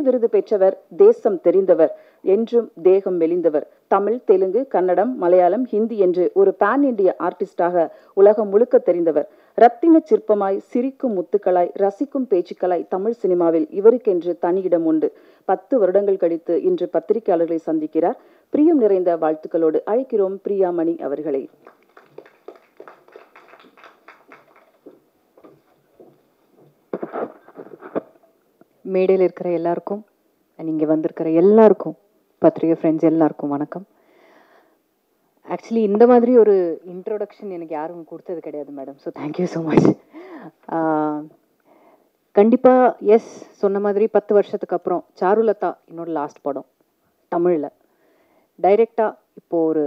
விருது பெற்றவர் தேசம் தெரிந்தவர் என்றும் தேகம் மெலிந்தவர் தமிழ் தெலுங்கு கன்னடம் மலையாளம் ஹிந்தி என்று ஒரு பேன் இண்டிய ஆர்டிஸ்டாக உலகம் முழுக்க தெரிந்தவர் ரத்தின சிற்பமாய் சிரிக்கும் முத்துக்களாய் ரசிக்கும் பேச்சுக்களாய் தமிழ் சினிமாவில் இவருக்கென்று தனியிடம் உண்டு பத்து வருடங்கள் கழித்து இன்று பத்திரிகையாளர்களை சந்திக்கிறார் பிரியம் நிறைந்த வாழ்த்துக்களோடு அழைக்கிறோம் பிரியாமணி அவர்களை மேடையில் இருக்கிற எல்லாருக்கும் அண்ட் இங்கே வந்திருக்கிற எல்லாருக்கும் பத்திரிகை ஃப்ரெண்ட்ஸ் எல்லாருக்கும் வணக்கம் ஆக்சுவலி இந்த மாதிரி ஒரு இன்ட்ரோடக்ஷன் எனக்கு யாரும் கொடுத்தது கிடையாது madam so thank you so much கண்டிப்பாக எஸ் சொன்ன மாதிரி பத்து வருஷத்துக்கு அப்புறம் சாருலதா என்னோட லாஸ்ட் படம் தமிழில் டைரெக்டாக இப்போது ஒரு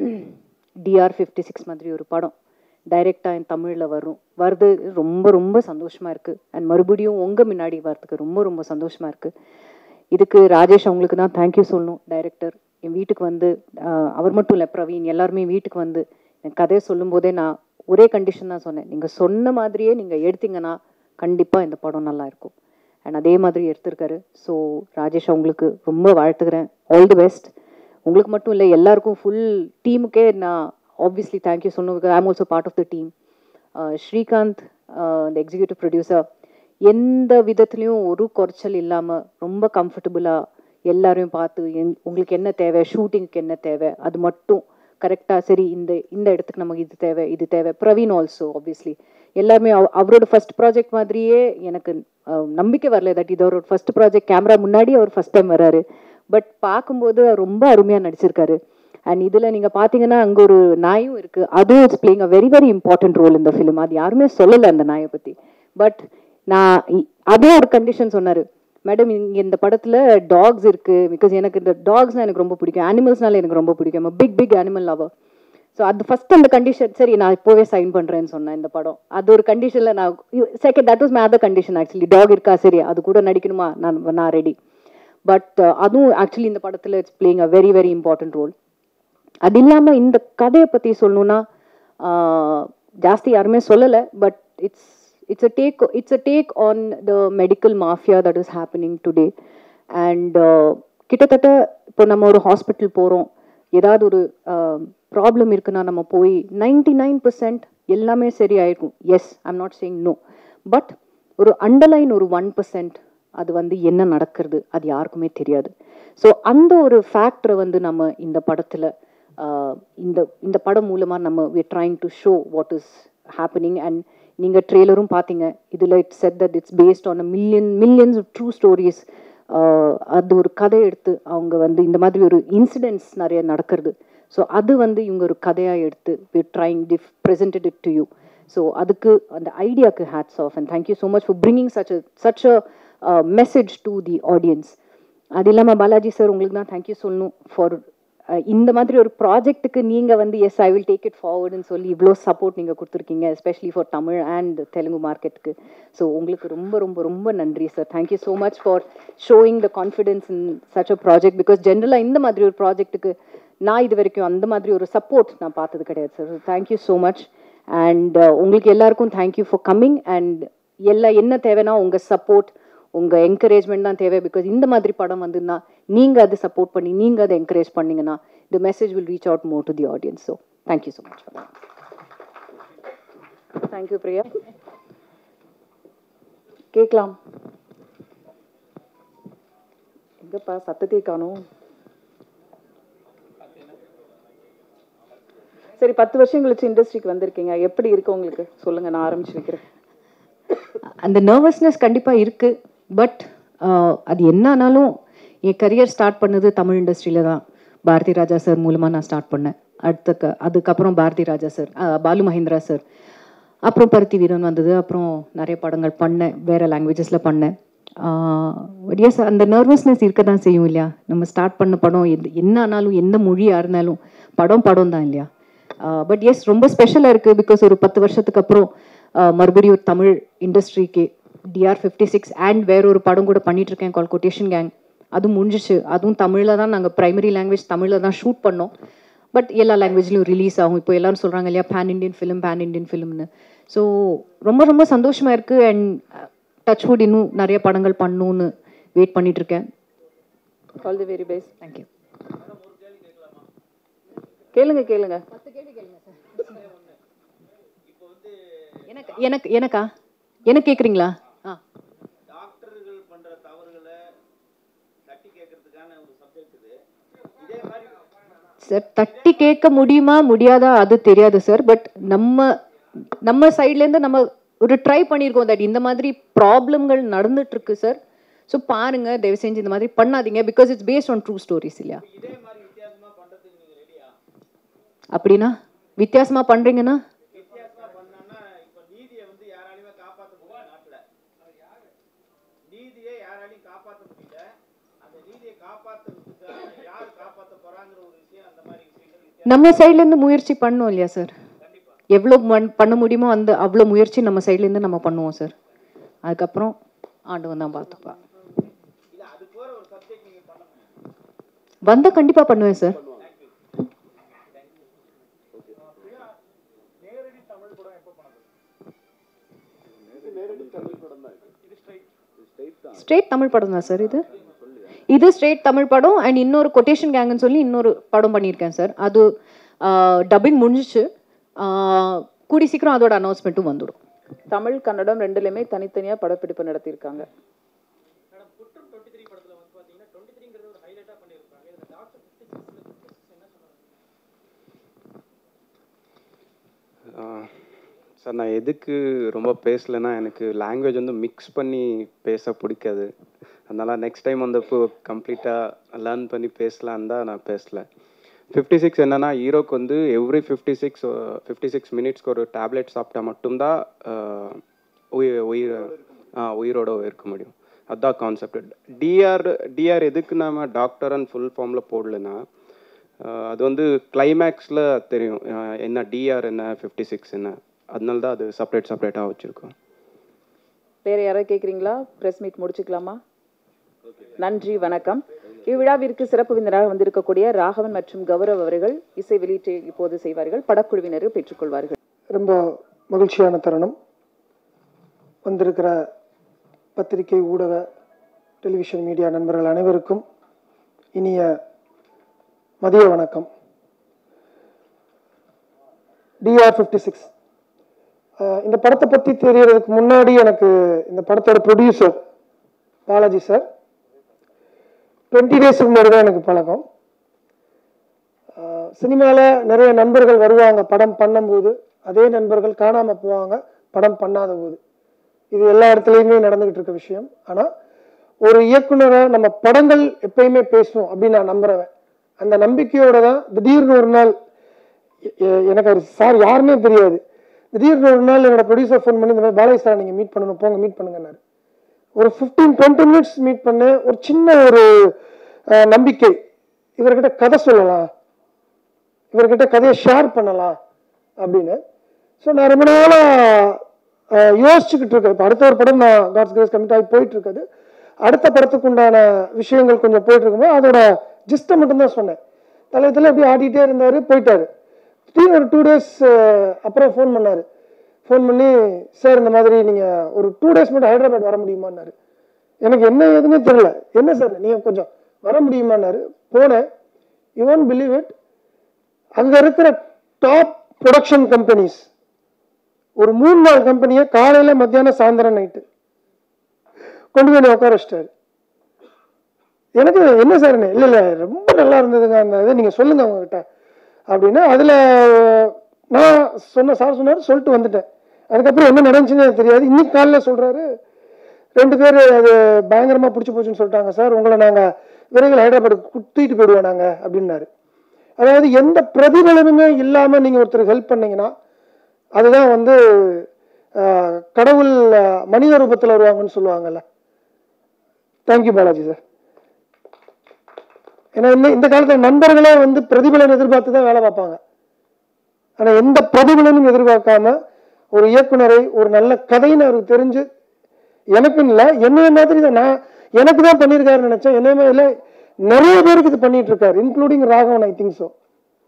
டிஆர் ஃபிஃப்டி சிக்ஸ் மாதிரி ஒரு படம் டைரெக்டாக என் தமிழில் வரும் வருது ரொம்ப ரொம்ப சந்தோஷமாக இருக்குது அண்ட் மறுபடியும் உங்கள் முன்னாடி வரதுக்கு ரொம்ப ரொம்ப சந்தோஷமாக இருக்குது இதுக்கு ராஜேஷ் அவங்களுக்கு தான் தேங்க்யூ சொல்லணும் டைரக்டர் என் வீட்டுக்கு வந்து ஆஹ், அவர் மட்டும் இல்லை பிரவீன் எல்லாருமே வீட்டுக்கு வந்து என் கதையை சொல்லும்போதே நான் ஒரே கண்டிஷன் தான் சொன்னேன் நீங்கள் சொன்ன மாதிரியே நீங்கள் எடுத்தீங்கன்னா கண்டிப்பாக இந்த படம் நல்லா இருக்கும் அண்ட் அதே மாதிரி எடுத்திருக்காரு ஸோ ராஜேஷ் அவங்களுக்கு ரொம்ப வாழ்த்துக்கிறேன் ஆல் தி பெஸ்ட் உங்களுக்கு மட்டும் இல்லை எல்லாருக்கும் ஃபுல் டீமுக்கே நான் ஆப்வியஸ்லி தேங்க்யூ சொல்லணும் because I'm also part of the team Srikanth இந்த எக்ஸிக்யூட்டிவ் ப்ரொடியூசர் எந்த விதத்துலேயும் ஒரு குறைச்சல் இல்லாமல் ரொம்ப கம்ஃபர்டபுளாக எல்லாரையும் பார்த்து எங் உங்களுக்கு என்ன தேவை ஷூட்டிங்க்கு என்ன தேவை அது மட்டும் கரெக்டாக சரி இந்த இந்த இடத்துக்கு நமக்கு இது தேவை இது தேவை பிரவீன் ஆல்சோ ஆப்வியஸ்லி எல்லாருமே அவ- அவரோட ஃபர்ஸ்ட் ப்ராஜெக்ட் மாதிரியே எனக்கு அஹ், நம்பிக்கை வரல தட் இது அவரோட ஃபர்ஸ்ட் ப்ராஜெக்ட் கேமரா முன்னாடி அவர் ஃபர்ஸ்ட் டைம் வராரு பட் பார்க்கும்போது அவர் ரொம்ப அருமையாக நடிச்சிருக்காரு அண்ட் இதில் நீங்கள் பார்த்தீங்கன்னா அங்கே ஒரு நாயும் இருக்குது அதுவும் it's playing a very very important role இந்த ஃபிலிம் அது யாருமே சொல்லலை அந்த நாயை பற்றி பட் நான் இ- அதே ஒரு கண்டிஷன் சொன்னார் மேடம் இங்கே இந்த படத்தில் டாக்ஸ் இருக்குது பிகாஸ் எனக்கு இந்த டாக்ஸ்னால் எனக்கு ரொம்ப பிடிக்கும் அனிமல்ஸ்னால எனக்கு ரொம்ப பிடிக்கும் big big animal lover so அது ஃபர்ஸ்ட் அந்த கண்டிஷன் சரி நான் இப்போவே சைன் பண்ணுறேன்னு சொன்னேன் இந்த படம் அது ஒரு கண்டிஷனில் நான் second that was my other condition actually dog இருக்கா சரி அது கூட நடிக்கணுமா நான் நான் ரெடி பட் அதுவும் ஆக்சுவலி இந்த படத்தில் it's playing a very very important role அது இல்லாமல் இந்த கதையை பற்றி சொல்லணும்னா ஆஹ், ஜாஸ்தி யாருமே சொல்லலை but it's it's a take it's a take on the medical mafia that is happening today and கிட்டத்தட்ட இப்போ நம்ம ஒரு ஹாஸ்பிட்டல் போகிறோம் ஏதாவது ஒரு ப்ராப்ளம் இருக்குன்னா நம்ம போய் நைன்டி நைன் பர்சன்ட் எல்லாமே சரியாயிருக்கும் yes I'm not saying no but ஒரு அண்டர்லைன் ஒரு ஒன் பர்சன்ட் அது வந்து என்ன நடக்கிறது அது யாருக்குமே தெரியாது ஸோ அந்த ஒரு ஃபேக்டரை வந்து நம்ம இந்த படத்தில் இந்த இந்த படம் மூலமாக நம்ம we trying to show what is happening and நீங்கள் ட்ரெய்லரும் பார்த்தீங்க இதில் it's said that it's based on a million millions true stories அது ஒரு கதை எடுத்து அவங்க வந்து இந்த மாதிரி ஒரு இன்சிடென்ட்ஸ் நிறைய நடக்கிறது ஸோ அது வந்து இவங்க ஒரு கதையாக எடுத்து we trying diff presented it to you so அதுக்கு அந்த ஐடியாக்கு hats off and thank you so much for bringing such a such a message to the audience அது இல்லாமல் பாலாஜி சார் உங்களுக்கு தான் தேங்க்யூ சொல்லணும் ஃபார் இந்த மாதிரி ஒரு ப்ராஜெக்ட்டுக்கு நீங்கள் வந்து yes I will take it ஃபார்வர்டுன்னு சொல்லி இவ்வளோ சப்போர்ட் நீங்கள் கொடுத்துருக்கீங்க especially for Tamil and Telugu மார்க்கெட்டுக்கு ஸோ உங்களுக்கு ரொம்ப ரொம்ப ரொம்ப நன்றி sir thank you so much for showing the confidence in such a project because ஜென்ரலாக இந்த மாதிரி ஒரு ப்ராஜெக்ட்டுக்கு நான் இது வரைக்கும் அந்த மாதிரி ஒரு சப்போர்ட் நான் பார்த்தது கிடையாது sir thank you so much and உங்களுக்கு எல்லாருக்கும் தேங்க்யூ ஃபார் கம்மிங் அண்ட் எல்லா என்ன தேவைன்னா உங்கள் சப்போர்ட் உங்கள் என்கரேஜ்மெண்ட் தான் தேவை பிகாஸ் இந்த மாதிரி படம் வந்துன்னா நீங்கள் அதை சப்போர்ட் பண்ணி நீங்கள் அதை என்கரேஜ் பண்ணீங்கன்னா the message will reach out more to the audience so thank you so much thank you Priya கேட்கலாம் எங்கப்பா சத்தத்தை காணும் சரி பத்து வருஷம் கழிச்சு இண்டஸ்ட்ரிக்கு வந்திருக்கீங்க எப்படி இருக்கு உங்களுக்கு சொல்லுங்க நான் ஆரம்பிச்சு வைக்கிறேன் அந்த நர்வஸ்னஸ் கண்டிப்பாக இருக்குது பட் அது என்ன ஆனாலும் என் கரியர் ஸ்டார்ட் பண்ணது தமிழ் இண்டஸ்ட்ரியில் தான் பாரதி ராஜா சார் மூலமாக நான் ஸ்டார்ட் பண்ணேன் அடுத்த க அதுக்கப்புறம் பாரதி ராஜா சார் பாலு மகேந்திரா சார் அப்புறம் பருத்தி வீரன் வந்தது அப்புறம் நிறைய படங்கள் பண்ணேன் வேறு லாங்குவேஜஸில் பண்ணேன் எஸ் அந்த நர்வஸ்னஸ் இருக்க தான் செய்யும் இல்லையா நம்ம ஸ்டார்ட் பண்ண படம் எது என்ன ஆனாலும் எந்த மொழியாக இருந்தாலும் படம் படம் தான் இல்லையா பட் எஸ் ரொம்ப ஸ்பெஷலாக இருக்குது பிகாஸ் ஒரு பத்து வருஷத்துக்கு அப்புறம் ஆஹ் மறுபடியும் ஒரு தமிழ் இண்டஸ்ட்ரிக்கு டிஆர் ஃபிஃப்டி சிக்ஸ் அண்ட் வேற ஒரு படம் கூட பண்ணிட்டு இருக்கேன் கால் கொட்டேஷன் கேங் அதுவும் முடிஞ்சிச்சு அதுவும் தமிழில் தான் நாங்கள் ப்ரைமரி லாங்குவேஜ் தமிழில் தான் ஷூட் பண்ணோம் பட் எல்லா லாங்குவேஜ்லையும் ரிலீஸ் ஆகும் இப்போ எல்லாரும் சொல்கிறாங்க இல்லையா pan Indian film pan Indian ஃபிலிம்னு ஸோ ரொம்ப ரொம்ப சந்தோஷமாக இருக்குது அண்ட் டச்வுட் இன்னும் நிறைய படங்கள் பண்ணணும்னு வெயிட் பண்ணிட்டு இருக்கேன் all the very best thank you கேளுங்க கேளுங்க எனக்கு எனக்கு எனக்கா எனக்கு கேட்குறீங்களா ஆ டாக்டர்கள் பண்ற தவறுகளை தட்டி கேட்கறதுக்கான ஒரு சப்ஜெக்ட் இது இதே மாதிரி சார் தட்டி கேட்க முடியுமா முடியாதா அது தெரியாது சார் பட் நம்ம நம்ம சைட்லேருந்து நம்ம ஒரு ட்ரை பண்ணியிருக்கோம் தட் இந்த மாதிரி ப்ராப்ளம்கள் நடந்துட்டு இருக்கு சார் ஸோ பாருங்க தயவு செஞ்சு இந்த மாதிரி பண்ணாதீங்க because it's based on true stories இல்லையா இதே மாதிரி வித்தியாசமா பண்றதுக்கு நீங்க ரெடியா அப்படின்னா வித்தியாசமா பண்றீங்கன்னா வித்தியாசமா பண்ணோம்னா இப்ப நீதியை வந்து யாராலையுமே காப்பாற்ற முடியல நாட்டுல நீதியை யாராலையும் காப்பாற்ற முடியல அந்த நீதியை காப்பாத்துறதுக்கான யார் காப்பாத்த போறாங்கிற ஒரு விஷயம் அந்த மாதிரி விஷயங்கள் வித்தியாசம் நம்ம சைட்லேருந்து முயற்சி பண்ணோம் இல்லையா சார் எவ்வளோ மண் பண்ண முடியுமோ அந்த அவ்வளோ முயற்சி நம்ம சைட்லேருந்து நம்ம பண்ணுவோம் சார் அதுக்கப்புறம் ஆண்டவன் தான் பார்த்துப்பா இல்ல அது போற ஒரு சப்ஜெக்ட் நீங்க பண்ண முடியும் வந்தால் கண்டிப்பாக பண்ணுவேன் சார் ஸ்ட்ரெயிட் தமிழ் படம் தான் சார் இது இது ஸ்ட்ரெயிட் தமிழ் படம் அண்ட் இன்னொரு கொட்டேஷன் கேங்குன்னு சொல்லி இன்னொரு படம் பண்ணியிருக்கேன் சார் அது டப்பிங் முடிஞ்சிச்சு ஆஹ் கூடி சீக்கிரம் அதோட அனௌன்ஸ்மெண்ட்டும் வந்துடும் தமிழ் கன்னடம் ரெண்டுலையுமே தனித்தனியா படப்பிடிப்பு நடத்தியிருக்காங்க சார் நான் எதுக்கு ரொம்ப பேசலைன்னா எனக்கு லாங்குவேஜ் வந்து மிக்ஸ் பண்ணி பேச பிடிக்காது அதனால நெக்ஸ்ட் டைம் வந்து இப்போ கம்ப்ளீட்டாக லேர்ன் பண்ணி பேசலான்னு தான் நான் பேசல ஃபிஃப்டி சிக்ஸ் என்னன்னா ஹீரோக்கு வந்து every fifty six fifty six மினிட்ஸ்க்கு ஒரு டேப்லெட் சாப்பிட்டா மட்டும்தான் ஆஹ், உயிர் உயிர் ஆ உயிரோட இருக்க முடியும் அதுதான் கான்செப்ட் டிஆர் டிஆர் எதுக்கு நாம டாக்டர் அண்ட் ஃபுல் ஃபார்மில் போடலன்னா ஆஹ், அது வந்து கிளைமேக்ஸில் தெரியும் ஆஹ், என்ன டிஆர் என்ன ஃபிஃப்டி சிக்ஸ் என்ன அதனால தான் அது செப்பரேட் செப்பரேட்டாக வச்சுருக்கோம் வேற யாராவது கேக்குறீங்களா பிரஸ் மீட் முடிச்சுக்கலாமா நன்றி வணக்கம் இவ்விழாவிற்கு சிறப்பு விருந்தினராக வந்திருக்கக்கூடிய ராகவன் மற்றும் கௌரவ் அவர்கள் இசை வெளியீட்டை இப்போது செய்வார்கள் படக்குழுவினரை பெற்றுக்கொள்வார்கள் ரொம்ப மகிழ்ச்சியான தருணம் வந்திருக்கிற பத்திரிகை ஊடக டெலிவிஷன் மீடியா நண்பர்கள் அனைவருக்கும் இனிய மதிய வணக்கம் டிஆர் ஃபிஃப்டி சிக்ஸ் இந்த படத்தை பற்றி தெரியறதுக்கு முன்னாடி எனக்கு இந்த படத்தோட ப்ரொடியூசர் பாலாஜி சார் டுவெண்ட்டி டேஸுக்கு முன்னாடி தான் எனக்கு பழக்கம் சினிமாவில் நிறைய நண்பர்கள் வருவாங்க படம் பண்ணும்போது அதே நண்பர்கள் காணாமல் போவாங்க படம் பண்ணாத போது இது எல்லா இடத்துலையுமே நடந்துகிட்டு இருக்க விஷயம் ஆனால் ஒரு இயக்குனரை நம்ம படங்கள் எப்பயுமே பேசுவோம் அப்படின்னு நான் நம்புறவன் அந்த நம்பிக்கையோட தான் திடீர்னு ஒரு நாள் எ- எ- எனக்கு அவர் சார் யாருமே தெரியாது திடீர்னு ஒரு நாள் என்னோட ப்ரொடியூசர் ஃபோன் பண்ணி இந்த மாதிரி பாலாஜி சார் நீங்கள் மீட் பண்ணணும் போங்க மீட் பண்ணுங்கன்னாரு ஒரு ஃபிஃப்டீன் டுவெண்ட்டி மினிட்ஸ் மீட் பண்ண ஒரு சின்ன ஒரு அஹ், நம்பிக்கை இவர்கிட்ட கதை சொல்லலாம் இவர்கிட்ட கதையை ஷேர் பண்ணலாம் அப்படின்னு ஸோ நான் ரொம்ப நாளாக யோசிச்சுக்கிட்டு இருக்கேன் இப்போ அடுத்த ஒரு படம் நான் காட்ஸ் கிரேஸ் கமிட் ஆகி போயிட்டு இருக்குது அடுத்த படத்துக்கு உண்டான விஷயங்கள் கொஞ்சம் போயிட்டு இருக்கும்போது அதோட ஜிஸ்ட்டை மட்டும்தான் சொன்னேன் தலையத்தில் அப்படியே ஆடிட்டே இருந்தார் போயிட்டாரு திடீர்னு ஒரு டூ டேஸ் அப்புறம் ஃபோன் பண்ணார் ஃபோன் பண்ணி சார் இந்த மாதிரி நீங்கள் ஒரு டூ டேஸ் மட்டும் ஹைதராபாத் வர முடியுமான்னாரு எனக்கு என்ன ஏதுன்னே தெரியல என்ன சார் நீங்கள் கொஞ்சம் வர முடியுமான்னாரு போனேன் யூ ஒன்ட் பிலீவ் இட் அங்கே இருக்கிற டாப் ப்ரொடக்ஷன் கம்பெனிஸ் ஒரு மூணு நாலு கம்பெனியை காலையில் மத்தியானம் சாயந்தரம் நைட்டு கொண்டு போய் என்னை உட்கார வச்சிட்டாரு எனக்கு என்ன சார் இல்லை இல்லை ரொம்ப நல்லா இருந்ததுங்க அந்த இதை நீங்கள் சொல்லுங்க அவங்ககிட்ட அப்படின்னு அதில் நான் சொன்ன சார் சொன்னார் சொல்லிட்டு வந்துட்டேன் அதுக்கப்புறம் என்ன நடந்துச்சுன்னு எனக்கு தெரியாது இன்னைக்கு காலைல சொல்கிறாரு ரெண்டு பேர் அது பயங்கரமாக பிடிச்சி போச்சுன்னு சொல்லிட்டாங்க சார் உங்களை நாங்கள் விரைவில் ஹைதராபாத் தூக்கிட்டு போயிடுவோம் நாங்கள் அப்படின்னாரு அதாவது எந்த பிரதிபலனுமே இல்லாமல் நீங்கள் ஒருத்தருக்கு ஹெல்ப் பண்ணீங்கன்னா அதுதான் வந்து ஆஹ், கடவுள் ஆஹ், மனித ரூபத்தில் வருவாங்கன்னு சொல்லுவாங்கல்ல தேங்க்யூ பாலாஜி சார் ஏன்னா இந்த இந்த காலத்தில் நண்பர்களே வந்து பிரதிபலன் எதிர்பார்த்து தான் வேலை பார்ப்பாங்க ஆனால் எந்த பிரதிபலனும் எதிர்பார்க்காம ஒரு இயக்குனரை ஒரு நல்ல கதைன்னு அவருக்கு தெரிஞ்சு எனக்குன்னு இல்லை என்னைய மாதிரி தான் நான் எனக்கு தான் பண்ணியிருக்காருன்னு நினைச்சேன் என்னைய மாதிரி இல்லை நிறைய பேருக்கு இது பண்ணிட்டு இருக்காரு including Raghavan I think so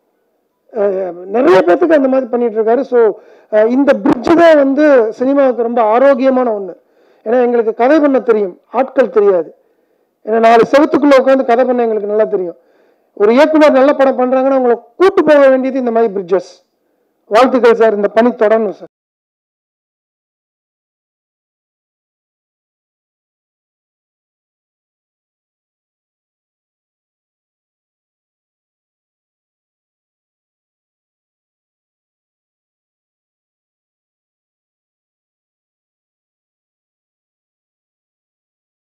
நிறைய பேர்த்துக்கு அந்த மாதிரி பண்ணிட்டு இருக்காரு ஸோ இந்த பிரிட்ஜ் தான் வந்து சினிமாவுக்கு ரொம்ப ஆரோக்கியமான ஒன்று ஏன்னா எங்களுக்கு கதை பண்ண தெரியும் ஆட்கள் தெரியாது ஏன்னா நாலு செவத்துக்குள்ள உட்காந்து கதை பண்ண எங்களுக்கு நல்லா தெரியும் ஒரு இயக்குனர் நல்ல படம் பண்றாங்கன்னா அவங்களை கூட்டு போக வேண்டியது இந்த மாதிரி பிரிட்ஜஸ் வாழ்த்துக்கள் சார் இந்த பணி தொடரணும் சார்